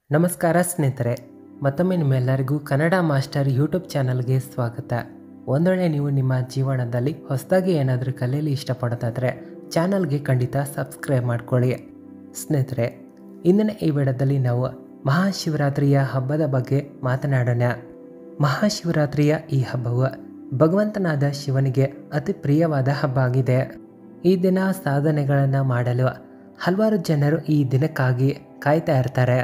ನಮಸ್ಕಾರ ಸ್ನೇಹಿತರೆ ಮತ್ತೊಮ್ಮೆ ನಿಮ್ಮೆಲ್ಲರಿಗೂ ಕನ್ನಡ ಮಾಸ್ಟರ್ ಯೂಟ್ಯೂಬ್ ಚಾನಲ್ಗೆ ಸ್ವಾಗತ ಒಂದೊಳ್ಳೆ ನೀವು ನಿಮ್ಮ ಜೀವನದಲ್ಲಿ ಹೊಸದಾಗಿ ಏನಾದರೂ ಕಲಿಯಲು ಇಷ್ಟಪಡೋದಾದರೆ ಚಾನಲ್ಗೆ ಖಂಡಿತ ಸಬ್ಸ್ಕ್ರೈಬ್ ಮಾಡ್ಕೊಳ್ಳಿ ಸ್ನೇಹಿತರೆ ಇಂದಿನ ಈ ವಿಡಿಯೋದಲ್ಲಿ ನಾವು ಮಹಾಶಿವರಾತ್ರಿಯ ಹಬ್ಬದ ಬಗ್ಗೆ ಮಾತನಾಡೋಣ ಮಹಾಶಿವರಾತ್ರಿಯ ಈ ಹಬ್ಬವು ಭಗವಂತನಾದ ಶಿವನಿಗೆ ಅತಿ ಪ್ರಿಯವಾದ ಹಬ್ಬ ಆಗಿದೆ ಈ ದಿನ ಸಾಧನೆಗಳನ್ನು ಮಾಡಲು ಹಲವಾರು ಜನರು ಈ ದಿನಕ್ಕಾಗಿ ಕಾಯ್ತಾ ಇರ್ತಾರೆ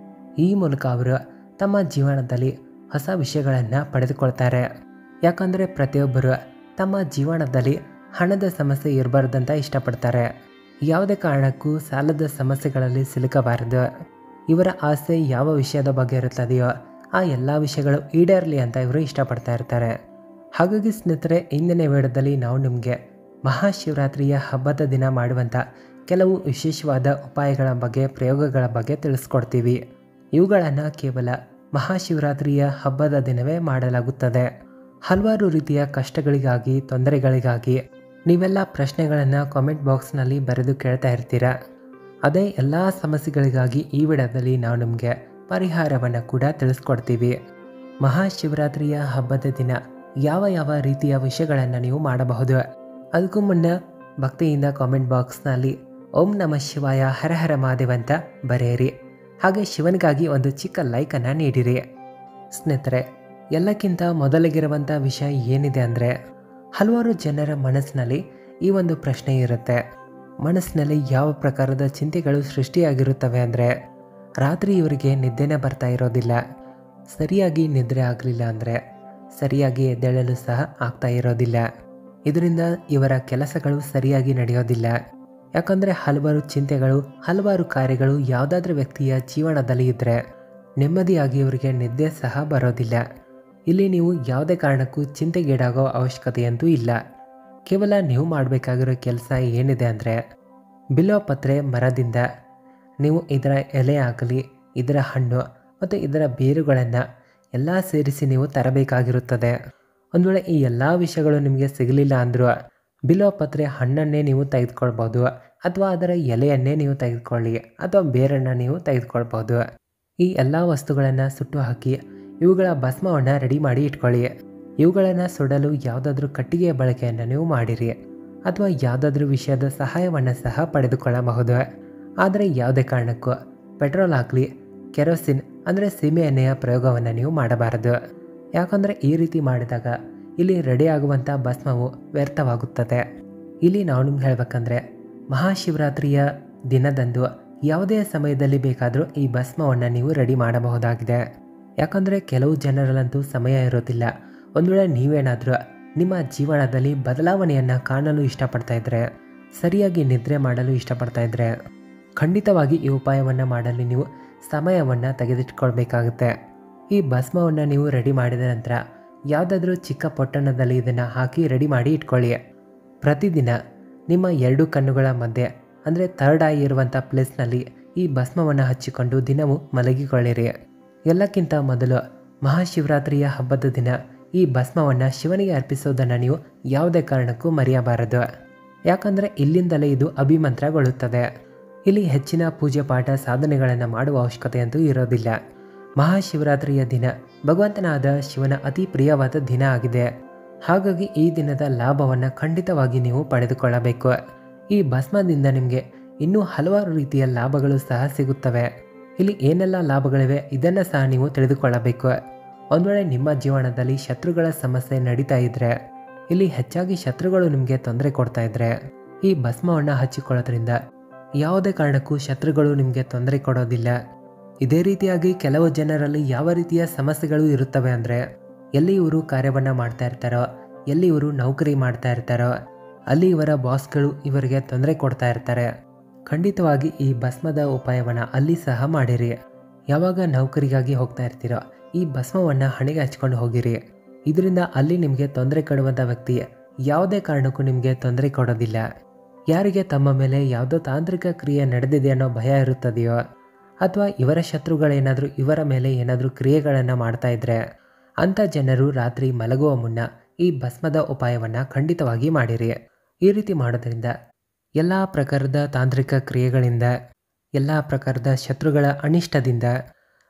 ಈ ಮೂಲಕ ಅವರು ತಮ್ಮ ಜೀವನದಲ್ಲಿ ಹೊಸ ವಿಷಯಗಳನ್ನು ಪಡೆದುಕೊಳ್ತಾರೆ ಯಾಕಂದರೆ ಪ್ರತಿಯೊಬ್ಬರು ತಮ್ಮ ಜೀವನದಲ್ಲಿ ಹಣದ ಸಮಸ್ಯೆ ಇರಬಾರ್ದಂತ ಇಷ್ಟಪಡ್ತಾರೆ ಯಾವುದೇ ಕಾರಣಕ್ಕೂ ಸಾಲದ ಸಮಸ್ಯೆಗಳಲ್ಲಿ ಸಿಲುಕಬಾರದು ಇವರ ಆಸೆ ಯಾವ ವಿಷಯದ ಬಗ್ಗೆ ಇರುತ್ತದೆಯೋ ಆ ಎಲ್ಲ ವಿಷಯಗಳು ಈಡೇರಲಿ ಅಂತ ಇವರು ಇಷ್ಟಪಡ್ತಾ ಇರ್ತಾರೆ ಹಾಗಾಗಿ ಸ್ನೇಹಿತರೆ ಇಂದಿನ ವಿಡಿಯೋದಲ್ಲಿ ನಾವು ನಿಮಗೆ ಮಹಾಶಿವರಾತ್ರಿಯ ಹಬ್ಬದ ದಿನ ಮಾಡುವಂಥ ಕೆಲವು ವಿಶೇಷವಾದ ಉಪಾಯಗಳ ಬಗ್ಗೆ ಪ್ರಯೋಗಗಳ ಬಗ್ಗೆ ತಿಳಿಸ್ಕೊಡ್ತೀವಿ ಇವುಗಳನ್ನು ಕೇವಲ ಮಹಾಶಿವರಾತ್ರಿಯ ಹಬ್ಬದ ದಿನವೇ ಮಾಡಲಾಗುತ್ತದೆ ಹಲವಾರು ರೀತಿಯ ಕಷ್ಟಗಳಿಗಾಗಿ ತೊಂದರೆಗಳಿಗಾಗಿ ನೀವೆಲ್ಲ ಪ್ರಶ್ನೆಗಳನ್ನು ಕಾಮೆಂಟ್ ಬಾಕ್ಸ್ನಲ್ಲಿ ಬರೆದು ಕೇಳ್ತಾ ಇರ್ತೀರ ಅದೇ ಎಲ್ಲ ಸಮಸ್ಯೆಗಳಿಗಾಗಿ ಈ ವಿಡಿಯೋದಲ್ಲಿ ನಾವು ನಿಮಗೆ ಪರಿಹಾರವನ್ನು ಕೂಡ ತಿಳಿಸ್ಕೊಡ್ತೀವಿ ಮಹಾಶಿವರಾತ್ರಿಯ ಹಬ್ಬದ ದಿನ ಯಾವ ಯಾವ ರೀತಿಯ ವಿಷಯಗಳನ್ನು ನೀವು ಮಾಡಬಹುದು ಅದಕ್ಕೂ ಮುನ್ನ ಭಕ್ತಿಯಿಂದ ಕಾಮೆಂಟ್ ಬಾಕ್ಸ್ನಲ್ಲಿ ಓಂ ನಮ ಶಿವಾಯ ಹರ ಹರ ಮಹಾದೇವ್ ಅಂತ ಬರೆಯಿರಿ ಹಾಗೆ ಶಿವನಿಗಾಗಿ ಒಂದು ಚಿಕ್ಕ ಲೈಕನ್ನು ನೀಡಿರಿ ಸ್ನೇಹಿತರೆ ಎಲ್ಲಕ್ಕಿಂತ ಮೊದಲಿಗಿರುವಂಥ ವಿಷಯ ಏನಿದೆ ಅಂದರೆ ಹಲವಾರು ಜನರ ಮನಸ್ಸಿನಲ್ಲಿ ಈ ಒಂದು ಪ್ರಶ್ನೆ ಇರುತ್ತೆ ಮನಸ್ಸಿನಲ್ಲಿ ಯಾವ ಪ್ರಕಾರದ ಚಿಂತೆಗಳು ಸೃಷ್ಟಿಯಾಗಿರುತ್ತವೆ ಅಂದರೆ ರಾತ್ರಿ ಇವರಿಗೆ ನಿದ್ದೆನೇ ಬರ್ತಾ ಇರೋದಿಲ್ಲ ಸರಿಯಾಗಿ ನಿದ್ರೆ ಆಗಲಿಲ್ಲ ಅಂದರೆ ಸರಿಯಾಗಿ ಎದ್ದೇಳಲು ಸಹ ಆಗ್ತಾ ಇರೋದಿಲ್ಲ ಇದರಿಂದ ಇವರ ಕೆಲಸಗಳು ಸರಿಯಾಗಿ ನಡೆಯೋದಿಲ್ಲ ಯಾಕಂದರೆ ಹಲವಾರು ಚಿಂತೆಗಳು ಹಲವಾರು ಕಾರ್ಯಗಳು ಯಾವುದಾದ್ರೂ ವ್ಯಕ್ತಿಯ ಜೀವನದಲ್ಲಿ ಇದ್ದರೆ ನೆಮ್ಮದಿಯಾಗಿ ಇವರಿಗೆ ನಿದ್ದೆ ಸಹ ಬರೋದಿಲ್ಲ ಇಲ್ಲಿ ನೀವು ಯಾವುದೇ ಕಾರಣಕ್ಕೂ ಚಿಂತೆಗೀಡಾಗೋ ಅವಶ್ಯಕತೆಯಂತೂ ಇಲ್ಲ ಕೇವಲ ನೀವು ಮಾಡಬೇಕಾಗಿರೋ ಕೆಲಸ ಏನಿದೆ ಅಂದರೆ ಬಿಲ್ವಪತ್ರೆ ಮರದಿಂದ ನೀವು ಇದರ ಎಲೆ ಆಗಲಿ ಇದರ ಹಣ್ಣು ಮತ್ತು ಇದರ ಬೇರುಗಳನ್ನು ಎಲ್ಲ ಸೇರಿಸಿ ನೀವು ತರಬೇಕಾಗಿರುತ್ತದೆ ಒಂದು ವೇಳೆ ಈ ಎಲ್ಲ ವಿಷಯಗಳು ನಿಮಗೆ ಸಿಗಲಿಲ್ಲ ಅಂದರೂ ಬಿಲ್ವಪತ್ರೆ ಹಣ್ಣನ್ನೇ ನೀವು ತೆಗೆದುಕೊಳ್ಬೋದು ಅಥವಾ ಅದರ ಎಲೆಯನ್ನೇ ನೀವು ತೆಗೆದುಕೊಳ್ಳಿ ಅಥವಾ ಬೇರನ್ನು ನೀವು ತೆಗೆದುಕೊಳ್ಬೋದು ಈ ಎಲ್ಲ ವಸ್ತುಗಳನ್ನು ಸುಟ್ಟು ಹಾಕಿ ಇವುಗಳ ಭಸ್ಮವನ್ನು ರೆಡಿ ಮಾಡಿ ಇಟ್ಕೊಳ್ಳಿ ಇವುಗಳನ್ನು ಸುಡಲು ಯಾವುದಾದ್ರೂ ಕಟ್ಟಿಗೆಯ ಬಳಕೆಯನ್ನು ನೀವು ಮಾಡಿರಿ ಅಥವಾ ಯಾವುದಾದ್ರೂ ವಿಷಯದ ಸಹಾಯವನ್ನು ಸಹ ಪಡೆದುಕೊಳ್ಳಬಹುದು ಆದರೆ ಯಾವುದೇ ಕಾರಣಕ್ಕೂ ಪೆಟ್ರೋಲ್ ಆಗಲಿ ಕೆರೋಸಿನ್ ಅಂದರೆ ಸೀಮೆ ಎಣ್ಣೆಯ ಪ್ರಯೋಗವನ್ನು ನೀವು ಮಾಡಬಾರದು ಯಾಕಂದರೆ ಈ ರೀತಿ ಮಾಡಿದಾಗ ಇಲ್ಲಿ ರೆಡಿ ಆಗುವಂಥ ಭಸ್ಮವು ವ್ಯರ್ಥವಾಗುತ್ತದೆ ಇಲ್ಲಿ ನಾವು ನಿಮ್ಗೆ ಹೇಳಬೇಕಂದ್ರೆ ಮಹಾಶಿವರಾತ್ರಿಯ ದಿನದಂದು ಯಾವುದೇ ಸಮಯದಲ್ಲಿ ಬೇಕಾದರೂ ಈ ಭಸ್ಮವನ್ನು ನೀವು ರೆಡಿ ಮಾಡಬಹುದಾಗಿದೆ ಯಾಕಂದರೆ ಕೆಲವು ಜನರಲ್ಲಂತೂ ಸಮಯ ಇರೋದಿಲ್ಲ ಒಂದು ವೇಳೆ ನೀವೇನಾದರೂ ನಿಮ್ಮ ಜೀವನದಲ್ಲಿ ಬದಲಾವಣೆಯನ್ನು ಕಾಣಲು ಇಷ್ಟಪಡ್ತಾ ಇದ್ದರೆ ಸರಿಯಾಗಿ ನಿದ್ರೆ ಮಾಡಲು ಇಷ್ಟಪಡ್ತಾ ಇದ್ದರೆ ಖಂಡಿತವಾಗಿ ಈ ಉಪಾಯವನ್ನು ಮಾಡಲು ನೀವು ಸಮಯವನ್ನು ತೆಗೆದಿಟ್ಕೊಳ್ಬೇಕಾಗುತ್ತೆ ಈ ಭಸ್ಮವನ್ನು ನೀವು ರೆಡಿ ಮಾಡಿದ ನಂತರ ಯಾವುದಾದ್ರೂ ಚಿಕ್ಕ ಪೊಟ್ಟಣದಲ್ಲಿ ಇದನ್ನು ಹಾಕಿ ರೆಡಿ ಮಾಡಿ ಇಟ್ಕೊಳ್ಳಿ ಪ್ರತಿದಿನ ನಿಮ್ಮ ಎರಡು ಕಣ್ಣುಗಳ ಮಧ್ಯೆ ಅಂದರೆ ಥರ್ಡ್ ಐ ಇರುವಂಥ ಪ್ಲೇಸ್ನಲ್ಲಿ ಈ ಭಸ್ಮವನ್ನು ಹಚ್ಚಿಕೊಂಡು ದಿನವೂ ಮಲಗಿಕೊಳ್ಳಿರಿ ಎಲ್ಲಕ್ಕಿಂತ ಮೊದಲು ಮಹಾಶಿವರಾತ್ರಿಯ ಹಬ್ಬದ ದಿನ ಈ ಭಸ್ಮವನ್ನು ಶಿವನಿಗೆ ಅರ್ಪಿಸೋದನ್ನು ನೀವು ಯಾವುದೇ ಕಾರಣಕ್ಕೂ ಮರೆಯಬಾರದು ಯಾಕಂದರೆ ಇಲ್ಲಿಂದಲೇ ಇದು ಅಭಿಮಂತ್ರಗೊಳ್ಳುತ್ತದೆ ಇಲ್ಲಿ ಹೆಚ್ಚಿನ ಪೂಜೆ ಪಾಠ ಸಾಧನೆಗಳನ್ನು ಮಾಡುವ ಅವಶ್ಯಕತೆಯಂತೂ ಇರೋದಿಲ್ಲ ಮಹಾಶಿವರಾತ್ರಿಯ ದಿನ ಭಗವಂತನಾದ ಶಿವನ ಅತಿ ಪ್ರಿಯವಾದ ದಿನ ಆಗಿದೆ ಹಾಗಾಗಿ ಈ ದಿನದ ಲಾಭವನ್ನು ಖಂಡಿತವಾಗಿ ನೀವು ಪಡೆದುಕೊಳ್ಳಬೇಕು ಈ ಭಸ್ಮದಿಂದ ನಿಮಗೆ ಇನ್ನೂ ಹಲವಾರು ರೀತಿಯ ಲಾಭಗಳು ಸಹ ಸಿಗುತ್ತವೆ ಇಲ್ಲಿ ಏನೆಲ್ಲ ಲಾಭಗಳಿವೆ ಇದನ್ನು ಸಹ ನೀವು ತಿಳಿದುಕೊಳ್ಳಬೇಕು ಒಂದು ವೇಳೆ ನಿಮ್ಮ ಜೀವನದಲ್ಲಿ ಶತ್ರುಗಳ ಸಮಸ್ಯೆ ನಡೀತಾ ಇದ್ದರೆ ಇಲ್ಲಿ ಹೆಚ್ಚಾಗಿ ಶತ್ರುಗಳು ನಿಮಗೆ ತೊಂದರೆ ಕೊಡ್ತಾ ಇದ್ದರೆ ಈ ಭಸ್ಮವನ್ನು ಹಚ್ಚಿಕೊಳ್ಳೋದ್ರಿಂದ ಯಾವುದೇ ಕಾರಣಕ್ಕೂ ಶತ್ರುಗಳು ನಿಮಗೆ ತೊಂದರೆ ಕೊಡೋದಿಲ್ಲ ಇದೇ ರೀತಿಯಾಗಿ ಕೆಲವು ಜನರಲ್ಲಿ ಯಾವ ರೀತಿಯ ಸಮಸ್ಯೆಗಳು ಇರುತ್ತವೆ ಅಂದರೆ ಎಲ್ಲಿ ಇವರು ಕಾರ್ಯವನ್ನು ಮಾಡ್ತಾ ಇರ್ತಾರೋ ಎಲ್ಲಿ ಇವರು ನೌಕರಿ ಮಾಡ್ತಾ ಇರ್ತಾರೋ ಅಲ್ಲಿ ಇವರ ಬಾಸ್ಗಳು ಇವರಿಗೆ ತೊಂದರೆ ಕೊಡ್ತಾ ಇರ್ತಾರೆ ಖಂಡಿತವಾಗಿ ಈ ಭಸ್ಮದ ಉಪಾಯವನ್ನು ಅಲ್ಲಿ ಸಹ ಮಾಡಿರಿ ಯಾವಾಗ ನೌಕರಿಗಾಗಿ ಹೋಗ್ತಾ ಇರ್ತೀರೋ ಈ ಭಸ್ಮವನ್ನು ಹಣೆಗೆ ಹಚ್ಕೊಂಡು ಹೋಗಿರಿ ಇದರಿಂದ ಅಲ್ಲಿ ನಿಮಗೆ ತೊಂದರೆ ಕೊಡುವಂಥ ವ್ಯಕ್ತಿ ಯಾವುದೇ ಕಾರಣಕ್ಕೂ ನಿಮಗೆ ತೊಂದರೆ ಕೊಡೋದಿಲ್ಲ ಯಾರಿಗೆ ತಮ್ಮ ಮೇಲೆ ಯಾವುದೋ ತಾಂತ್ರಿಕ ಕ್ರಿಯೆ ನಡೆದಿದೆ ಅನ್ನೋ ಭಯ ಇರುತ್ತದೆಯೋ ಅಥವಾ ಇವರ ಶತ್ರುಗಳೇನಾದರೂ ಇವರ ಮೇಲೆ ಏನಾದರೂ ಕ್ರಿಯೆಗಳನ್ನು ಮಾಡ್ತಾ ಇದ್ದರೆ ಅಂಥ ಜನರು ರಾತ್ರಿ ಮಲಗುವ ಮುನ್ನ ಈ ಭಸ್ಮದ ಉಪಾಯವನ್ನು ಖಂಡಿತವಾಗಿ ಮಾಡಿರಿ ಈ ರೀತಿ ಮಾಡೋದ್ರಿಂದ ಎಲ್ಲ ಪ್ರಕಾರದ ತಾಂತ್ರಿಕ ಕ್ರಿಯೆಗಳಿಂದ ಎಲ್ಲ ಪ್ರಕಾರದ ಶತ್ರುಗಳ ಅನಿಷ್ಟದಿಂದ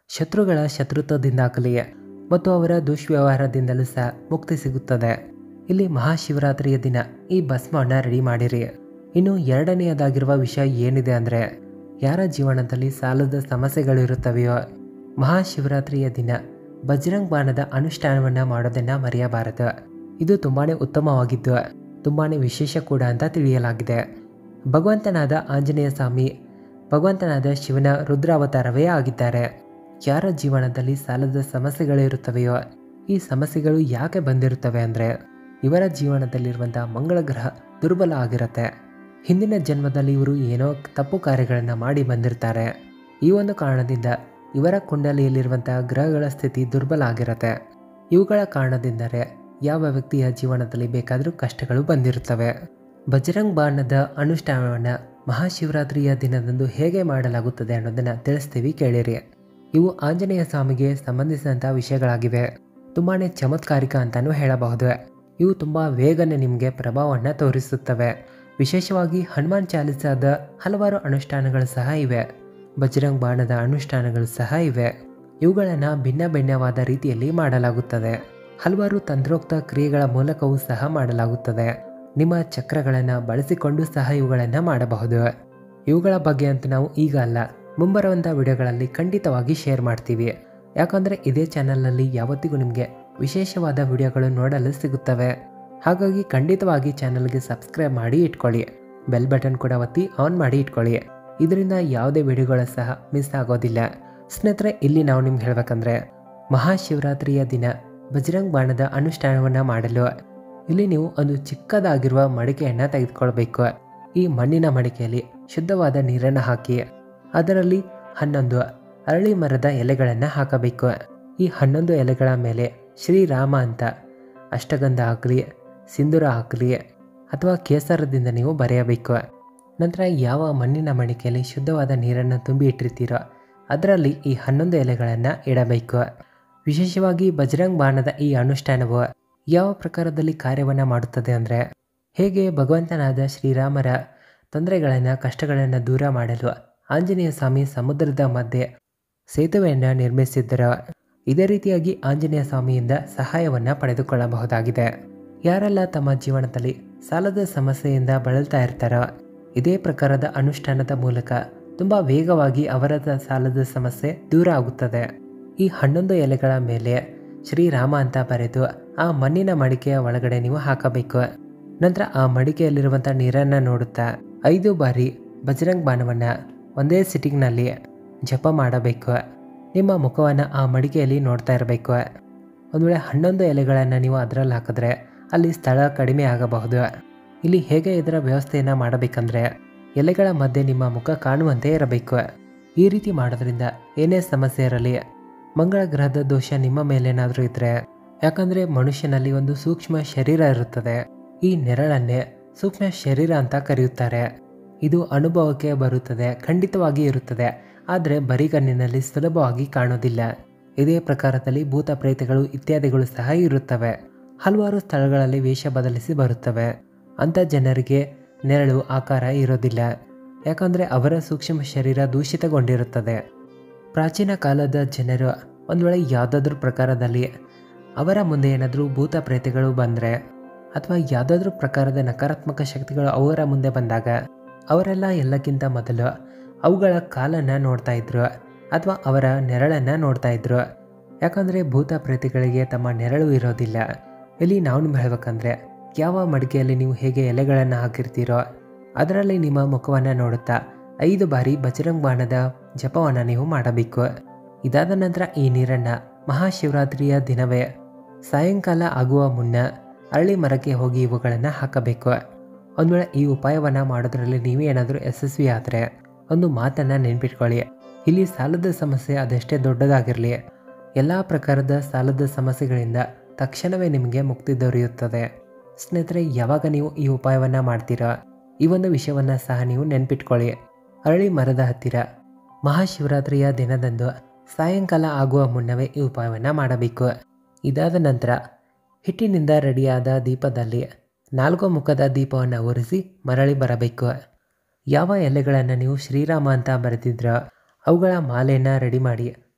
ಶತ್ರುಗಳ ಶತ್ರುತ್ವದಿಂದಾಗಲಿ ಮತ್ತು ಅವರ ದುಷ್ವ್ಯವಹಾರದಿಂದಲೂ ಸಹ ಮುಕ್ತಿ ಸಿಗುತ್ತದೆ ಇಲ್ಲಿ ಮಹಾಶಿವರಾತ್ರಿಯ ದಿನ ಈ ಭಸ್ಮವನ್ನು ರೆಡಿ ಮಾಡಿರಿ ಇನ್ನು ಎರಡನೆಯದಾಗಿರುವ ವಿಷಯ ಏನಿದೆ ಅಂದರೆ ಯಾರ ಜೀವನದಲ್ಲಿ ಸಾಲದ ಸಮಸ್ಯೆಗಳು ಇರುತ್ತವೆಯೋ ಮಹಾಶಿವರಾತ್ರಿಯ ದಿನ ಬಜರಂಗ್ ಬಾಣದ ಅನುಷ್ಠಾನವನ್ನು ಮಾಡೋದನ್ನು ಮರೆಯಬಾರದು ಇದು ತುಂಬಾ ಉತ್ತಮವಾಗಿದ್ದು ತುಂಬಾ ವಿಶೇಷ ಕೂಡ ಅಂತ ತಿಳಿಯಲಾಗಿದೆ ಭಗವಂತನಾದ ಆಂಜನೇಯ ಸ್ವಾಮಿ ಭಗವಂತನಾದ ಶಿವನ ರುದ್ರಾವತಾರವೇ ಆಗಿದ್ದಾರೆ ಯಾರ ಜೀವನದಲ್ಲಿ ಸಾಲದ ಸಮಸ್ಯೆಗಳಿರುತ್ತವೆಯೋ ಈ ಸಮಸ್ಯೆಗಳು ಯಾಕೆ ಬಂದಿರುತ್ತವೆ ಅಂದರೆ ಇವರ ಜೀವನದಲ್ಲಿರುವಂಥ ಮಂಗಳ ಗ್ರಹ ದುರ್ಬಲ ಆಗಿರುತ್ತೆ ಹಿಂದಿನ ಜನ್ಮದಲ್ಲಿ ಇವರು ಏನೋ ತಪ್ಪು ಕಾರ್ಯಗಳನ್ನು ಮಾಡಿ ಬಂದಿರ್ತಾರೆ ಈ ಒಂದು ಕಾರಣದಿಂದ ಇವರ ಕುಂಡಲಿಯಲ್ಲಿರುವಂತಹ ಗ್ರಹಗಳ ಸ್ಥಿತಿ ದುರ್ಬಲ ಆಗಿರುತ್ತೆ ಇವುಗಳ ಕಾರಣದಿಂದರೆ ಯಾವ ವ್ಯಕ್ತಿಯ ಜೀವನದಲ್ಲಿ ಬೇಕಾದರೂ ಕಷ್ಟಗಳು ಬಂದಿರುತ್ತವೆ ಬಜರಂಗ್ ಬಾಣದ ಅನುಷ್ಠಾನವನ್ನು ಮಹಾಶಿವರಾತ್ರಿಯ ದಿನದಂದು ಹೇಗೆ ಮಾಡಲಾಗುತ್ತದೆ ಅನ್ನೋದನ್ನು ತಿಳಿಸ್ತೀವಿ ಕೇಳಿರಿ ಇವು ಆಂಜನೇಯ ಸ್ವಾಮಿಗೆ ಸಂಬಂಧಿಸಿದಂಥ ವಿಷಯಗಳಾಗಿವೆ ತುಂಬಾ ಚಮತ್ಕಾರಿಕ ಅಂತಲೂ ಹೇಳಬಹುದು ಇವು ತುಂಬ ಬೇಗನೆ ನಿಮಗೆ ಪ್ರಭಾವವನ್ನು ತೋರಿಸುತ್ತವೆ ವಿಶೇಷವಾಗಿ ಹನುಮಾನ್ ಚಾಲಿಸಾದ ಹಲವಾರು ಅನುಷ್ಠಾನಗಳು ಸಹ ಇವೆ ಬಜರಂಗ್ ಬಾಣದ ಅನುಷ್ಠಾನಗಳು ಸಹ ಇವೆ ಇವುಗಳನ್ನು ಭಿನ್ನ ಭಿನ್ನವಾದ ರೀತಿಯಲ್ಲಿ ಮಾಡಲಾಗುತ್ತದೆ ಹಲವಾರು ತಂತ್ರೋಕ್ತ ಕ್ರಿಯೆಗಳ ಮೂಲಕವೂ ಸಹ ಮಾಡಲಾಗುತ್ತದೆ ನಿಮ್ಮ ಚಕ್ರಗಳನ್ನು ಬಳಸಿಕೊಂಡು ಸಹ ಇವುಗಳನ್ನು ಮಾಡಬಹುದು ಇವುಗಳ ಬಗ್ಗೆ ಅಂತ ನಾವು ಈಗ ಅಲ್ಲ ಮುಂಬರುವಂಥ ವಿಡಿಯೋಗಳಲ್ಲಿ ಖಂಡಿತವಾಗಿ ಶೇರ್ ಮಾಡ್ತೀವಿ ಯಾಕಂದರೆ ಇದೇ ಚಾನಲ್ನಲ್ಲಿ ಯಾವತ್ತಿಗೂ ನಿಮಗೆ ವಿಶೇಷವಾದ ವಿಡಿಯೋಗಳು ನೋಡಲು ಸಿಗುತ್ತವೆ ಹಾಗಾಗಿ ಖಂಡಿತವಾಗಿ ಚಾನಲ್ಗೆ ಸಬ್ಸ್ಕ್ರೈಬ್ ಮಾಡಿ ಇಟ್ಕೊಳ್ಳಿ ಬೆಲ್ ಬಟನ್ ಕೂಡ ಒತ್ತಿ ಆನ್ ಮಾಡಿ ಇಟ್ಕೊಳ್ಳಿ ಇದರಿಂದ ಯಾವುದೇ ವಿಡಿಯೋಗಳು ಸಹ ಮಿಸ್ ಆಗೋದಿಲ್ಲ ಸ್ನೇಹಿತರೆ ಇಲ್ಲಿ ನಾವು ನಿಮ್ಗೆ ಹೇಳ್ಬೇಕಂದ್ರೆ ಮಹಾಶಿವರಾತ್ರಿಯ ದಿನ ಬಜರಂಗ್ ಬಾಣದ ಅನುಷ್ಠಾನವನ್ನು ಮಾಡಲು ಇಲ್ಲಿ ನೀವು ಒಂದು ಚಿಕ್ಕದಾಗಿರುವ ಮಡಿಕೆಯನ್ನು ತೆಗೆದುಕೊಳ್ಬೇಕು ಈ ಮಣ್ಣಿನ ಮಡಿಕೆಯಲ್ಲಿ ಶುದ್ಧವಾದ ನೀರನ್ನು ಹಾಕಿ ಅದರಲ್ಲಿ ಹನ್ನೊಂದು ಅರಳಿ ಮರದ ಎಲೆಗಳನ್ನು ಹಾಕಬೇಕು ಈ ಹನ್ನೊಂದು ಎಲೆಗಳ ಮೇಲೆ ಶ್ರೀರಾಮ ಅಂತ ಅಷ್ಟಗಂಧ ಹಾಕಲಿ ಸಿಂಧೂರ ಹಾಕಲಿ ಅಥವಾ ಕೇಸರದಿಂದ ನೀವು ಬರೆಯಬೇಕು ನಂತರ ಯಾವ ಮಣ್ಣಿನ ಮಡಿಕೆಯಲ್ಲಿ ಶುದ್ಧವಾದ ನೀರನ್ನು ತುಂಬಿ ಇಟ್ಟಿರ್ತೀರೋ ಅದರಲ್ಲಿ ಈ ಹನ್ನೊಂದು ಎಲೆಗಳನ್ನು ಇಡಬೇಕು ವಿಶೇಷವಾಗಿ ಬಜರಂಗ್ ಬಾಣದ ಈ ಅನುಷ್ಠಾನವು ಯಾವ ಪ್ರಕಾರದಲ್ಲಿ ಕಾರ್ಯವನ್ನು ಮಾಡುತ್ತದೆ ಅಂದರೆ ಹೇಗೆ ಭಗವಂತನಾದ ಶ್ರೀರಾಮರ ತೊಂದರೆಗಳನ್ನು ಕಷ್ಟಗಳನ್ನು ದೂರ ಮಾಡಲು ಆಂಜನೇಯ ಸ್ವಾಮಿ ಸಮುದ್ರದ ಮಧ್ಯೆ ಸೇತುವೆಯನ್ನು ನಿರ್ಮಿಸಿದ್ದರೋ ಇದೇ ರೀತಿಯಾಗಿ ಆಂಜನೇಯ ಸ್ವಾಮಿಯಿಂದ ಸಹಾಯವನ್ನು ಪಡೆದುಕೊಳ್ಳಬಹುದಾಗಿದೆ ಯಾರೆಲ್ಲ ತಮ್ಮ ಜೀವನದಲ್ಲಿ ಸಾಲದ ಸಮಸ್ಯೆಯಿಂದ ಬಳಲ್ತಾ ಇರ್ತಾರೋ ಇದೇ ಪ್ರಕಾರದ ಅನುಷ್ಠಾನದ ಮೂಲಕ ತುಂಬ ವೇಗವಾಗಿ ಅವರ ಸಾಲದ ಸಮಸ್ಯೆ ದೂರ ಆಗುತ್ತದೆ ಈ ಹನ್ನೊಂದು ಎಲೆಗಳ ಮೇಲೆ ಶ್ರೀರಾಮ ಅಂತ ಬರೆದು ಆ ಮಣ್ಣಿನ ಮಡಿಕೆಯ ಒಳಗಡೆ ನೀವು ಹಾಕಬೇಕು ನಂತರ ಆ ಮಡಿಕೆಯಲ್ಲಿರುವಂಥ ನೀರನ್ನು ನೋಡುತ್ತಾ ಐದು ಬಾರಿ ಬಜರಂಗ್ ಬಾಣವನ್ನು ಒಂದೇ ಸಿಟ್ಟಿಂಗ್ನಲ್ಲಿ ಜಪ ಮಾಡಬೇಕು ನಿಮ್ಮ ಮುಖವನ್ನು ಆ ಮಡಿಕೆಯಲ್ಲಿ ನೋಡ್ತಾ ಇರಬೇಕು ಒಂದು ವೇಳೆ ಹನ್ನೊಂದು ಎಲೆಗಳನ್ನು ನೀವು ಅದರಲ್ಲಿ ಹಾಕಿದ್ರೆ ಅಲ್ಲಿ ಸ್ಥಳ ಕಡಿಮೆ ಆಗಬಹುದು ಇಲ್ಲಿ ಹೇಗೆ ಇದರ ವ್ಯವಸ್ಥೆಯನ್ನು ಮಾಡಬೇಕಂದ್ರೆ ಎಲೆಗಳ ಮಧ್ಯೆ ನಿಮ್ಮ ಮುಖ ಕಾಣುವಂತೆ ಇರಬೇಕು ಈ ರೀತಿ ಮಾಡೋದ್ರಿಂದ ಏನೇ ಸಮಸ್ಯೆ ಇರಲಿ ಮಂಗಳ ಗ್ರಹದ ದೋಷ ನಿಮ್ಮ ಮೇಲೇನಾದರೂ ಇದ್ದರೆ ಯಾಕಂದರೆ ಮನುಷ್ಯನಲ್ಲಿ ಒಂದು ಸೂಕ್ಷ್ಮ ಶರೀರ ಇರುತ್ತದೆ ಈ ನೆರಳನ್ನೇ ಸೂಕ್ಷ್ಮ ಶರೀರ ಅಂತ ಕರೆಯುತ್ತಾರೆ ಇದು ಅನುಭವಕ್ಕೆ ಬರುತ್ತದೆ ಖಂಡಿತವಾಗಿ ಇರುತ್ತದೆ ಆದರೆ ಬರಿಗಣ್ಣಿನಲ್ಲಿ ಸುಲಭವಾಗಿ ಕಾಣೋದಿಲ್ಲ ಇದೇ ಪ್ರಕಾರದಲ್ಲಿ ಭೂತ ಪ್ರೇತಗಳು ಇತ್ಯಾದಿಗಳು ಸಹ ಇರುತ್ತವೆ ಹಲವಾರು ಸ್ಥಳಗಳಲ್ಲಿ ವೇಷ ಬದಲಿಸಿ ಬರುತ್ತವೆ ಅಂಥ ಜನರಿಗೆ ನೆರಳು ಆಕಾರ ಇರೋದಿಲ್ಲ ಯಾಕಂದರೆ ಅವರ ಸೂಕ್ಷ್ಮ ಶರೀರ ದೂಷಿತಗೊಂಡಿರುತ್ತದೆ ಪ್ರಾಚೀನ ಕಾಲದ ಜನರು ಒಂದು ವೇಳೆ ಯಾವುದಾದ್ರೂ ಪ್ರಕಾರದಲ್ಲಿ ಅವರ ಮುಂದೆ ಏನಾದರೂ ಭೂತ ಪ್ರೇತಗಳು ಬಂದರೆ ಅಥವಾ ಯಾವುದಾದ್ರೂ ಪ್ರಕಾರದ ನಕಾರಾತ್ಮಕ ಶಕ್ತಿಗಳು ಅವರ ಮುಂದೆ ಬಂದಾಗ ಅವರೆಲ್ಲ ಎಲ್ಲಕ್ಕಿಂತ ಮೊದಲು ಅವುಗಳ ಕಾಲನ್ನು ನೋಡ್ತಾ ಇದ್ರು ಅಥವಾ ಅವರ ನೆರಳನ್ನು ನೋಡ್ತಾ ಇದ್ರು ಯಾಕಂದರೆ ಭೂತ ಪ್ರೇತಿಗಳಿಗೆ ತಮ್ಮ ನೆರಳು ಇರೋದಿಲ್ಲ ಇಲ್ಲಿ ನಾವು ನಿಮ್ಗೆ ಹೇಳ್ಬೇಕಂದ್ರೆ ಯಾವ ಮಡಿಕೆಯಲ್ಲಿ ನೀವು ಹೇಗೆ ಎಲೆಗಳನ್ನು ಹಾಕಿರ್ತೀರೋ ಅದರಲ್ಲಿ ನಿಮ್ಮ ಮುಖವನ್ನು ನೋಡುತ್ತಾ ಐದು ಬಾರಿ ಬಜರಂಗ್ ಬಾಣದ ಜಪವನ್ನು ನೀವು ಮಾಡಬೇಕು ಇದಾದ ನಂತರ ಈ ನೀರನ್ನು ಮಹಾಶಿವರಾತ್ರಿಯ ದಿನವೇ ಸಾಯಂಕಾಲ ಆಗುವ ಮುನ್ನ ಅರಳಿ ಮರಕ್ಕೆ ಹೋಗಿ ಇವುಗಳನ್ನು ಹಾಕಬೇಕು ಒಂದು ವೇಳೆ ಈ ಉಪಾಯವನ್ನು ಮಾಡೋದ್ರಲ್ಲಿ ನೀವೇ ಏನಾದರೂ ಯಶಸ್ವಿ ಆದರೆ ಒಂದು ಮಾತನ್ನು ನೆನ್ಪಿಟ್ಕೊಳ್ಳಿ ಇಲ್ಲಿ ಸಾಲದ ಸಮಸ್ಯೆ ಅದೆಷ್ಟೇ ದೊಡ್ಡದಾಗಿರಲಿ ಎಲ್ಲ ಪ್ರಕಾರದ ಸಾಲದ ಸಮಸ್ಯೆಗಳಿಂದ ತಕ್ಷಣವೇ ನಿಮಗೆ ಮುಕ್ತಿ ದೊರೆಯುತ್ತದೆ ಸ್ನೇಹಿತರೆ ಯಾವಾಗ ನೀವು ಈ ಉಪಾಯವನ್ನು ಮಾಡ್ತೀರಾ ಈ ಒಂದು ವಿಷಯವನ್ನು ಸಹ ನೀವು ನೆನ್ಪಿಟ್ಕೊಳ್ಳಿ ಅರಳಿ ಮರದ ಹತ್ತಿರ ಮಹಾಶಿವರಾತ್ರಿಯ ದಿನದಂದು ಸಾಯಂಕಾಲ ಆಗುವ ಮುನ್ನವೇ ಈ ಉಪಾಯವನ್ನು ಮಾಡಬೇಕು ಇದಾದ ನಂತರ ಹಿಟ್ಟಿನಿಂದ ರೆಡಿಯಾದ ದೀಪದಲ್ಲಿ ನಾಲ್ಕು ಮುಖದ ದೀಪವನ್ನು ಉರಿಸಿ ಮರಳಿ ಬರಬೇಕು ಯಾವ ಎಲೆಗಳನ್ನು ನೀವು ಶ್ರೀರಾಮ ಅಂತ ಬರೆದಿದ್ರೋ ಅವುಗಳ ಮಾಲೆಯನ್ನು ರೆಡಿ ಮಾಡಿ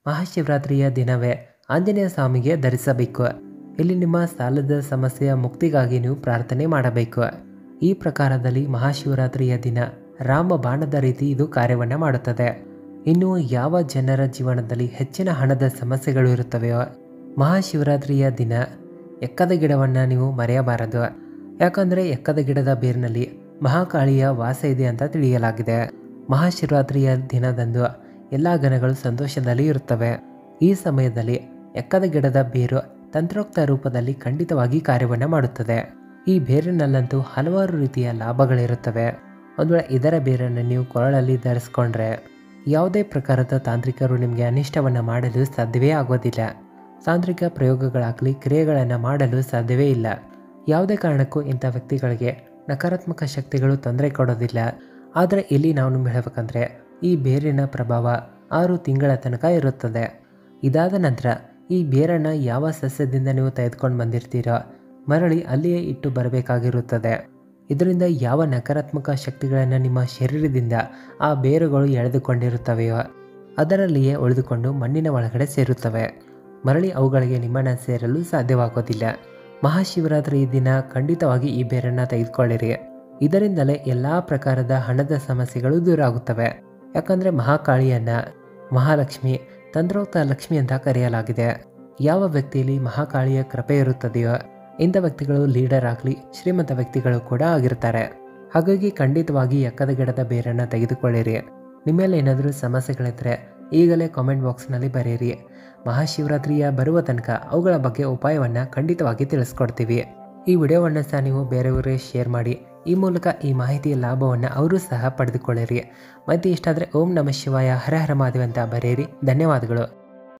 ಮಹಾಶಿವರಾತ್ರಿಯ ದಿನವೇ ಆಂಜನೇಯ ಸ್ವಾಮಿಗೆ ಧರಿಸಬೇಕು ಇಲ್ಲಿ ನಿಮ್ಮ ಸಾಲದ ಸಮಸ್ಯೆಯ ಮುಕ್ತಿಗಾಗಿ ನೀವು ಪ್ರಾರ್ಥನೆ ಮಾಡಬೇಕು ಈ ಪ್ರಕಾರದಲ್ಲಿ ಮಹಾಶಿವರಾತ್ರಿಯ ದಿನ ರಾಮ ಬಾಣದ ರೀತಿ ಇದು ಕಾರ್ಯವನ್ನು ಮಾಡುತ್ತದೆ ಇನ್ನು ಯಾವ ಜನರ ಜೀವನದಲ್ಲಿ ಹೆಚ್ಚಿನ ಹಣದ ಸಮಸ್ಯೆಗಳು ಇರುತ್ತವೆಯೋ ಮಹಾಶಿವರಾತ್ರಿಯ ದಿನ ಎಕ್ಕದ ಗಿಡವನ್ನು ನೀವು ಮರೆಯಬಾರದು ಯಾಕಂದರೆ ಎಕ್ಕದ ಗಿಡದ ಬೇರಿನಲ್ಲಿ ಮಹಾಕಾಳಿಯ ವಾಸ ಇದೆ ಅಂತ ತಿಳಿಯಲಾಗಿದೆ ಮಹಾಶಿವರಾತ್ರಿಯ ದಿನದಂದು ಎಲ್ಲ ಗಣಗಳು ಸಂತೋಷದಲ್ಲಿ ಇರುತ್ತವೆ ಈ ಸಮಯದಲ್ಲಿ ಎಕ್ಕದ ಗಿಡದ ಬೇರು ತಂತ್ರೋಕ್ತ ರೂಪದಲ್ಲಿ ಖಂಡಿತವಾಗಿ ಕಾರ್ಯವನ್ನು ಮಾಡುತ್ತದೆ ಈ ಬೇರಿನಲ್ಲಂತೂ ಹಲವಾರು ರೀತಿಯ ಲಾಭಗಳಿರುತ್ತವೆ ಒಂದು ವೇಳೆ ಇದರ ಬೇರನ್ನು ನೀವು ಕೊರಳಲ್ಲಿ ಧರಿಸ್ಕೊಂಡ್ರೆ ಯಾವುದೇ ಪ್ರಕಾರದ ತಾಂತ್ರಿಕರು ನಿಮಗೆ ಅನಿಷ್ಟವನ್ನು ಮಾಡಲು ಸಾಧ್ಯವೇ ಆಗೋದಿಲ್ಲ ತಾಂತ್ರಿಕ ಪ್ರಯೋಗಗಳಾಗಲಿ ಕ್ರಿಯೆಗಳನ್ನು ಮಾಡಲು ಸಾಧ್ಯವೇ ಇಲ್ಲ ಯಾವುದೇ ಕಾರಣಕ್ಕೂ ಇಂಥ ವ್ಯಕ್ತಿಗಳಿಗೆ ನಕಾರಾತ್ಮಕ ಶಕ್ತಿಗಳು ತೊಂದರೆ ಕೊಡೋದಿಲ್ಲ ಆದರೆ ಇಲ್ಲಿ ನಾವು ನಿಮ್ಗೆ ಹೇಳಬೇಕಂದ್ರೆ ಈ ಬೇರಿನ ಪ್ರಭಾವ ಆರು ತಿಂಗಳ ತನಕ ಇರುತ್ತದೆ ಇದಾದ ನಂತರ ಈ ಬೇರನ್ನು ಯಾವ ಸಸ್ಯದಿಂದ ನೀವು ತೆಗೆದುಕೊಂಡು ಬಂದಿರ್ತೀರೋ ಮರಳಿ ಅಲ್ಲಿಯೇ ಇಟ್ಟು ಬರಬೇಕಾಗಿರುತ್ತದೆ ಇದರಿಂದ ಯಾವ ನಕಾರಾತ್ಮಕ ಶಕ್ತಿಗಳನ್ನು ನಿಮ್ಮ ಶರೀರದಿಂದ ಆ ಬೇರುಗಳು ಎಳೆದುಕೊಂಡಿರುತ್ತವೆಯೋ ಅದರಲ್ಲಿಯೇ ಉಳಿದುಕೊಂಡು ಮಣ್ಣಿನ ಒಳಗಡೆ ಸೇರುತ್ತವೆ ಮರಳಿ ಅವುಗಳಿಗೆ ನಿಮ್ಮನ್ನು ಸೇರಲು ಸಾಧ್ಯವಾಗೋದಿಲ್ಲ ಮಹಾಶಿವರಾತ್ರಿ ದಿನ ಖಂಡಿತವಾಗಿ ಈ ಬೇರನ್ನು ತೆಗೆದುಕೊಳ್ಳಿರಿ ಇದರಿಂದಲೇ ಎಲ್ಲ ಪ್ರಕಾರದ ಹಣದ ಸಮಸ್ಯೆಗಳು ದೂರ ಆಗುತ್ತವೆ ಯಾಕಂದರೆ ಮಹಾಕಾಳಿಯನ್ನ ಮಹಾಲಕ್ಷ್ಮಿ ತಂತ್ರೋಕ್ತ ಲಕ್ಷ್ಮಿ ಅಂತ ಕರೆಯಲಾಗಿದೆ ಯಾವ ವ್ಯಕ್ತಿಯಲ್ಲಿ ಮಹಾಕಾಳಿಯ ಕೃಪೆ ಇರುತ್ತದೆಯೋ ಇಂಥ ವ್ಯಕ್ತಿಗಳು ಲೀಡರ್ ಆಗಲಿ ಶ್ರೀಮಂತ ವ್ಯಕ್ತಿಗಳು ಕೂಡ ಆಗಿರ್ತಾರೆ ಹಾಗಾಗಿ ಖಂಡಿತವಾಗಿ ಎಕ್ಕದ ಗಿಡದ ಬೇರನ್ನು ತೆಗೆದುಕೊಳ್ಳಿರಿ ನಿಮ್ಮೇಲೆ ಏನಾದರೂ ಸಮಸ್ಯೆಗಳಿದ್ದರೆ ಈಗಲೇ ಕಾಮೆಂಟ್ ಬಾಕ್ಸ್ನಲ್ಲಿ ಬರೆಯಿರಿ ಮಹಾಶಿವರಾತ್ರಿಯ ಬರುವ ತನಕ ಅವುಗಳ ಬಗ್ಗೆ ಉಪಾಯವನ್ನು ಖಂಡಿತವಾಗಿ ತಿಳಿಸ್ಕೊಡ್ತೀವಿ ಈ ವಿಡಿಯೋವನ್ನು ಸಹ ನೀವು ಬೇರೆಯವರಿಗೆ ಶೇರ್ ಮಾಡಿ ಈ ಮೂಲಕ ಈ ಮಾಹಿತಿಯ ಲಾಭವನ್ನು ಅವರು ಸಹ ಪಡೆದುಕೊಳ್ಳಿರಿ ಮಾಹಿತಿ ಇಷ್ಟ ಆದರೆ ಓಂ ನಮ ಶಿವಾಯ ಹರ ಹರ ಮಹಾದೇವ ಅಂತ ಬರೆಯಿರಿ ಧನ್ಯವಾದಗಳು